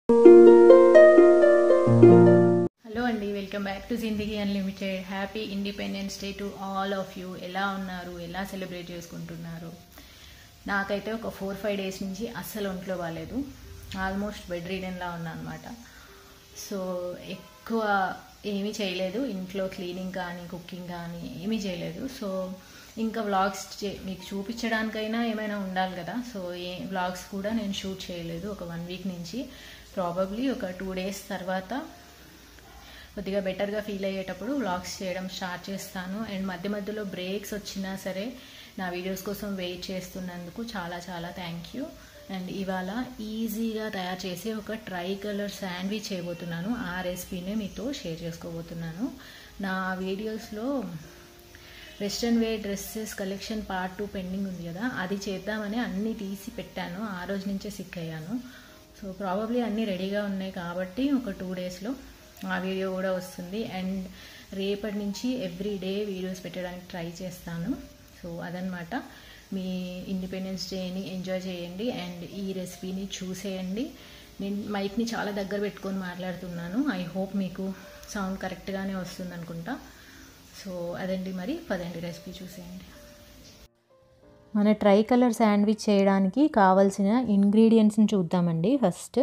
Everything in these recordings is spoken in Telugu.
హలో అండి welcome back to Zindagi unlimited happy independence day to all of you ఎలా ఉన్నారు ఎలా సెలబ్రేట్ చేసుకుంటున్నారు నాకైతే ఒక ఫోర్ ఫైవ్ డేస్ నుంచి అస్సలు ఒంట్లో బాగాలేదు ఆల్మోస్ట్ బెడ్ రీడెన్లా ఉన్నా అనమాట సో ఎక్కువ ఏమీ చేయలేదు ఇంట్లో క్లీనింగ్ కానీ కుకింగ్ కానీ ఏమీ చేయలేదు సో ఇంకా వ్లాగ్స్ మీకు చూపించడానికైనా ఏమైనా ఉండాలి కదా సో ఏ వ్లాగ్స్ కూడా నేను షూట్ చేయలేదు ఒక వన్ వీక్ నుంచి ప్రాబబ్లీ ఒక టూ డేస్ తర్వాత కొద్దిగా బెటర్గా ఫీల్ అయ్యేటప్పుడు వ్లాగ్స్ చేయడం స్టార్ట్ చేస్తాను అండ్ మధ్య మధ్యలో బ్రేక్స్ వచ్చినా సరే నా వీడియోస్ కోసం వెయిట్ చేస్తున్నందుకు చాలా చాలా థ్యాంక్ యూ అండ్ ఇవాళ ఈజీగా తయారు చేసే ఒక ట్రై కలర్ శాండ్విచ్ చేయబోతున్నాను ఆ రెసిపీని మీతో షేర్ చేసుకోబోతున్నాను నా వీడియోస్లో western wear dresses collection part two pending ఉంది కదా అది చేద్దామని అన్నీ తీసి పెట్టాను ఆ రోజు నుంచే సిక్ అయ్యాను సో ప్రాబబ్లీ అన్నీ రెడీగా ఉన్నాయి కాబట్టి ఒక టూ డేస్లో ఆ వీడియో కూడా వస్తుంది అండ్ రేపటి నుంచి ఎవ్రీ డే వీడియోస్ పెట్టడానికి ట్రై చేస్తాను సో అదనమాట మీ ఇండిపెండెన్స్ డేని ఎంజాయ్ చేయండి అండ్ ఈ రెసిపీని చూసేయండి నేను మైక్ని చాలా దగ్గర పెట్టుకొని మాట్లాడుతున్నాను ఐ హోప్ మీకు సౌండ్ కరెక్ట్గానే వస్తుంది అనుకుంటా సో అదండి మరి పదండి రెసిపీ చూసేయండి మన ట్రై కలర్ శాండ్విచ్ చేయడానికి కావాల్సిన ఇంగ్రీడియంట్స్ని చూద్దామండి ఫస్ట్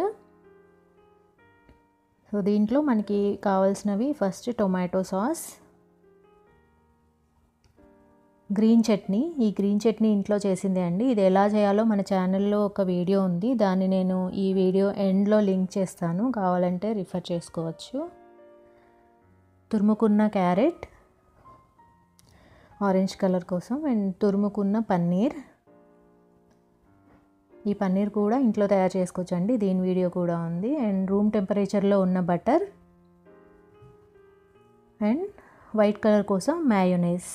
సో దీంట్లో మనకి కావాల్సినవి first tomato sauce green chutney ఈ గ్రీన్ చట్నీ ఇంట్లో చేసిందే అండి ఇది ఎలా చేయాలో మన ఛానల్లో ఒక వీడియో ఉంది దాన్ని నేను ఈ వీడియో ఎండ్లో లింక్ చేస్తాను కావాలంటే రిఫర్ చేసుకోవచ్చు తురుముకున్న క్యారెట్ ఆరెంజ్ కలర్ కోసం అండ్ తురుముకున్న పన్నీర్ ఈ పన్నీర్ కూడా ఇంట్లో తయారు చేసుకోవచ్చు అండి దీని వీడియో కూడా ఉంది అండ్ రూమ్ టెంపరేచర్లో ఉన్న బటర్ అండ్ వైట్ కలర్ కోసం మ్యాయోనైస్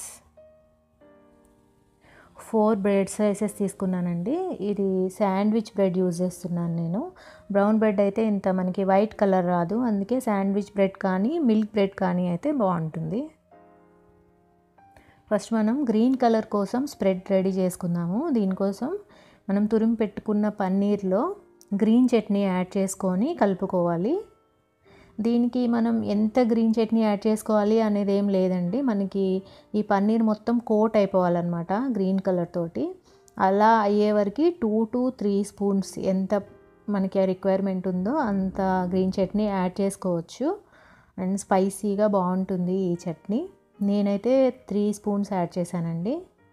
ఫోర్ బ్రెడ్ సైజెస్ తీసుకున్నానండి ఇది శాండ్విచ్ బ్రెడ్ యూజ్ చేస్తున్నాను నేను బ్రౌన్ బ్రెడ్ అయితే ఇంత మనకి వైట్ కలర్ రాదు అందుకే శాండ్విచ్ బ్రెడ్ కానీ మిల్క్ బ్రెడ్ కానీ అయితే బాగుంటుంది ఫస్ట్ మనం గ్రీన్ కలర్ కోసం స్ప్రెడ్ రెడీ చేసుకుందాము దీనికోసం మనం తురిమి పెట్టుకున్న పన్నీర్లో గ్రీన్ చట్నీ యాడ్ చేసుకొని కలుపుకోవాలి దీనికి మనం ఎంత గ్రీన్ చట్నీ యాడ్ చేసుకోవాలి అనేది ఏం లేదండి మనకి ఈ పన్నీర్ మొత్తం కోట్ అయిపోవాలన్నమాట గ్రీన్ కలర్ తోటి అలా అయ్యే వరకు టూ టు త్రీ స్పూన్స్ ఎంత మనకి రిక్వైర్మెంట్ ఉందో అంత గ్రీన్ చట్నీ యాడ్ చేసుకోవచ్చు అండ్ స్పైసీగా బాగుంటుంది ఈ చట్నీ నేనైతే త్రీ స్పూన్స్ యాడ్ చేశానండి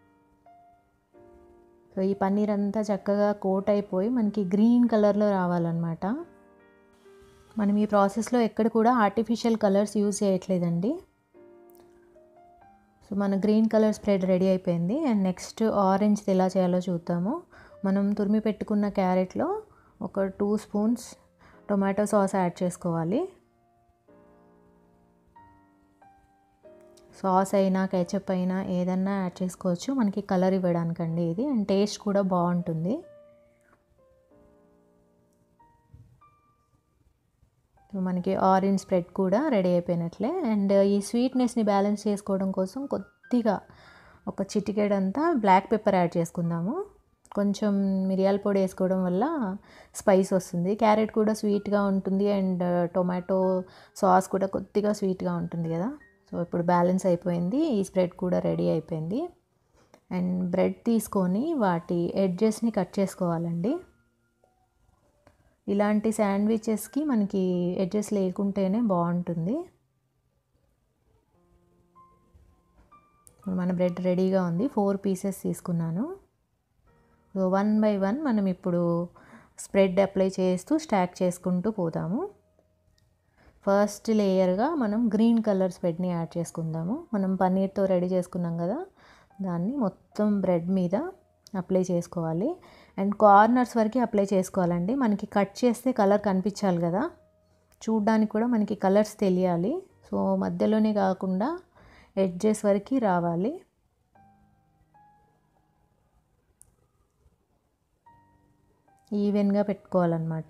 సో ఈ పన్నీర్ అంతా చక్కగా కోట్ అయిపోయి మనకి గ్రీన్ కలర్లో రావాలన్నమాట మనం ఈ ప్రాసెస్లో ఎక్కడ కూడా ఆర్టిఫిషియల్ కలర్స్ యూజ్ చేయట్లేదండి సో మన గ్రీన్ కలర్ స్ప్రెడ్ రెడీ అయిపోయింది అండ్ నెక్స్ట్ ఆరెంజ్ ఎలా చేయాలో చూద్దాము మనం తురిమి పెట్టుకున్న క్యారెట్లో ఒక two spoons tomato sauce add చేసుకోవాలి సాస్ అయినా కెచప్ అయినా ఏదన్నా యాడ్ చేసుకోవచ్చు మనకి కలర్ ఇవ్వడానికండి ఇది అండ్ టేస్ట్ కూడా బాగుంటుంది మనకి ఆరెంజ్ స్ప్రెడ్ కూడా రెడీ అయిపోయినట్లే అండ్ ఈ స్వీట్నెస్ని బ్యాలెన్స్ చేసుకోవడం కోసం కొద్దిగా ఒక చిటికెడంతా బ్లాక్ పెప్పర్ యాడ్ చేసుకుందాము కొంచెం మిరియాల పొడి వేసుకోవడం వల్ల స్పైస్ వస్తుంది క్యారెట్ కూడా స్వీట్గా ఉంటుంది అండ్ టొమాటో సాస్ కూడా కొద్దిగా స్వీట్గా ఉంటుంది కదా సో ఇప్పుడు బ్యాలెన్స్ అయిపోయింది ఈ స్ప్రెడ్ కూడా రెడీ అయిపోయింది అండ్ బ్రెడ్ తీసుకొని వాటి ఎడ్జెస్ని కట్ చేసుకోవాలండి ఇలాంటి శాండ్విచెస్కి మనకి ఎడ్జెస్ లేకుంటేనే బాగుంటుంది మన బ్రెడ్ రెడీగా ఉంది ఫోర్ పీసెస్ తీసుకున్నాను సో వన్ బై వన్ మనం ఇప్పుడు స్ప్రెడ్ అప్లై చేస్తూ స్టాక్ చేసుకుంటూ పోతాము ఫస్ట్ లేయర్గా మనం గ్రీన్ కలర్ స్ప్రెడ్ని యాడ్ చేసుకుందాము మనం పన్నీర్తో రెడీ చేసుకున్నాం కదా దాన్ని మొత్తం బ్రెడ్ మీద అప్లై చేసుకోవాలి అండ్ కార్నర్స్ వరకు అప్లై చేసుకోవాలండి మనకి కట్ చేస్తే కలర్ కనిపించాలి కదా చూడ్డానికి కూడా మనకి కలర్స్ తెలియాలి సో మధ్యలోనే కాకుండా ఎడ్జెస్ వరకు రావాలి ఈవెన్గా పెట్టుకోవాలన్నమాట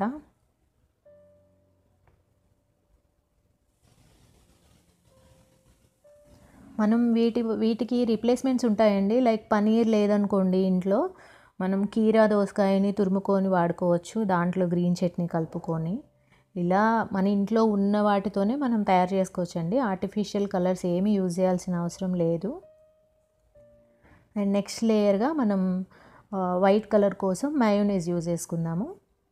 మనం వీటి వీటికి రీప్లేస్మెంట్స్ ఉంటాయండి లైక్ పనీర్ లేదనుకోండి ఇంట్లో మనం కీరా దోసకాయని తురుముకొని వాడుకోవచ్చు దాంట్లో గ్రీన్ చట్నీ కలుపుకొని ఇలా మన ఇంట్లో ఉన్న వాటితోనే మనం తయారు చేసుకోవచ్చండి ఆర్టిఫిషియల్ కలర్స్ ఏమీ యూజ్ చేయాల్సిన అవసరం లేదు అండ్ నెక్స్ట్ లేయర్గా మనం వైట్ కలర్ కోసం మయోనైజ్ యూజ్ చేసుకుందాము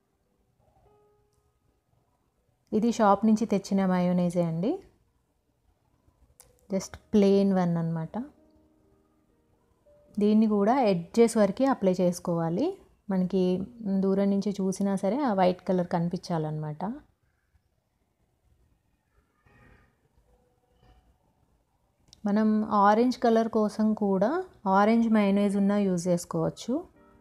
ఇది షాప్ నుంచి తెచ్చిన మయోనైజే అండి జస్ట్ ప్లెయిన్ వన్ అనమాట దీన్ని కూడా ఎడ్జెస్ వరకు అప్లై చేసుకోవాలి మనకి దూరం నుంచి చూసినా సరే ఆ వైట్ కలర్ కనిపించాలన్నమాట మనం ఆరెంజ్ కలర్ కోసం కూడా ఆరెంజ్ మైనైజ్ ఉన్న యూజ్ చేసుకోవచ్చు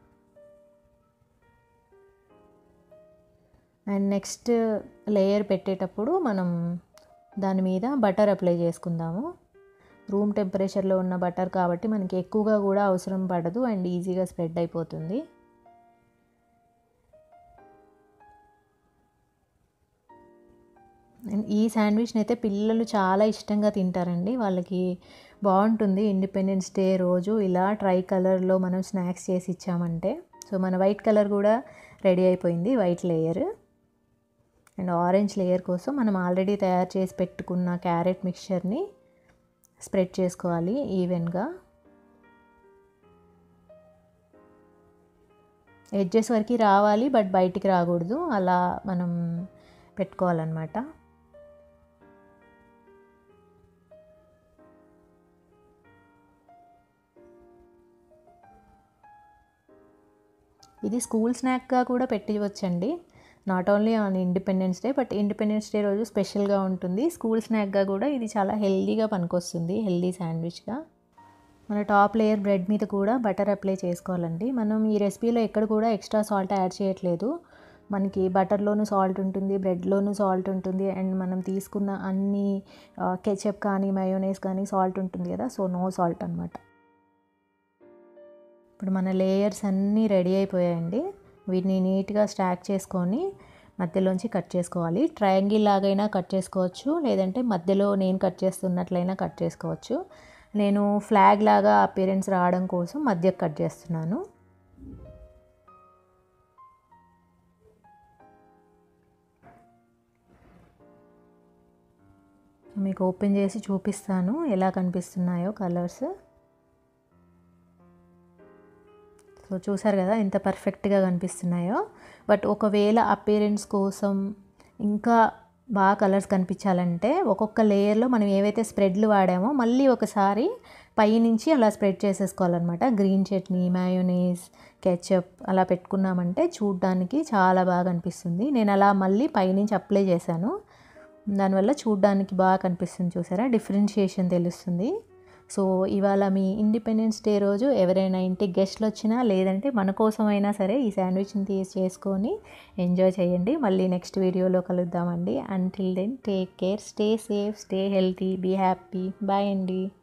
అండ్ నెక్స్ట్ లేయర్ పెట్టేటప్పుడు మనం దాని మీద బటర్ అప్లై చేసుకుందాము రూమ్ టెంపరేచర్లో ఉన్న బటర్ కాబట్టి మనకి ఎక్కువగా కూడా అవసరం పడదు అండ్ ఈజీగా స్ప్రెడ్ అయిపోతుంది ఈ శాండ్విచ్ని అయితే పిల్లలు చాలా ఇష్టంగా తింటారండి వాళ్ళకి బాగుంటుంది ఇండిపెండెన్స్ డే రోజు ఇలా ట్రై కలర్లో మనం స్నాక్స్ చేసి ఇచ్చామంటే సో మన వైట్ కలర్ కూడా రెడీ అయిపోయింది white layer and orange layer కోసం మనం ఆల్రెడీ తయారు చేసి పెట్టుకున్న క్యారెట్ మిక్చర్ని స్ప్రెడ్ చేసుకోవాలి ఈవెన్గా ఎడ్జెస్ వరకు రావాలి బట్ బయటికి రాకూడదు అలా మనం పెట్టుకోవాలన్నమాట ఇది స్కూల్ స్నాక్గా కూడా పెట్టవచ్చండి not only on independence day but independence day రోజు స్పెషల్గా ఉంటుంది స్కూల్ స్నాక్గా కూడా ఇది చాలా హెల్దీగా పనికొస్తుంది హెల్దీ శాండ్విచ్గా మన టాప్ లేయర్ బ్రెడ్ మీద కూడా బటర్ అప్లై చేసుకోవాలండి మనం ఈ రెసిపీలో ఎక్కడ కూడా ఎక్స్ట్రా సాల్ట్ యాడ్ చేయట్లేదు మనకి బటర్లోనూ సాల్ట్ ఉంటుంది బ్రెడ్లోనూ సాల్ట్ ఉంటుంది అండ్ మనం తీసుకున్న అన్ని కెచప్ కానీ మయోనైస్ కానీ సాల్ట్ ఉంటుంది కదా సో నో సాల్ట్ అనమాట ఇప్పుడు మన లేయర్స్ అన్నీ రెడీ అయిపోయాయండి వీటిని నీట్గా స్టాక్ చేసుకొని మధ్యలోంచి కట్ చేసుకోవాలి ట్రయాంగిల్ లాగైనా కట్ చేసుకోవచ్చు లేదంటే మధ్యలో నేను కట్ చేస్తున్నట్లయినా కట్ చేసుకోవచ్చు నేను ఫ్లాగ్ లాగా అపిరెన్స్ రావడం కోసం మధ్యకు కట్ చేస్తున్నాను మీకు ఓపెన్ చేసి చూపిస్తాను ఎలా కనిపిస్తున్నాయో కలర్స్ సో చూసారు కదా ఎంత పర్ఫెక్ట్గా కనిపిస్తున్నాయో బట్ ఒకవేళ అపీరెన్స్ కోసం ఇంకా బాగా కలర్స్ కనిపించాలంటే ఒక్కొక్క లేయర్లో మనం ఏవైతే స్ప్రెడ్లు వాడామో మళ్ళీ ఒకసారి పైనుంచి అలా స్ప్రెడ్ చేసేసుకోవాలన్నమాట గ్రీన్ చట్నీ మయోనీస్ కెచప్ అలా పెట్టుకున్నామంటే చూడ్డానికి చాలా బాగా అనిపిస్తుంది నేను అలా మళ్ళీ పైనుంచి అప్లై చేశాను దానివల్ల చూడ్డానికి బాగా కనిపిస్తుంది చూసారా డిఫరెన్షియేషన్ తెలుస్తుంది సో ఇవాళ మీ ఇండిపెండెన్స్ డే రోజు ఎవరైనా ఇంటికి గెస్ట్లు వచ్చినా లేదంటే మన కోసమైనా సరే ఈ శాండ్విచ్ని తీసి చేసుకొని ఎంజాయ్ చేయండి మళ్ళీ నెక్స్ట్ వీడియోలో కలుద్దామండి until then take care stay safe stay healthy be happy bye అండి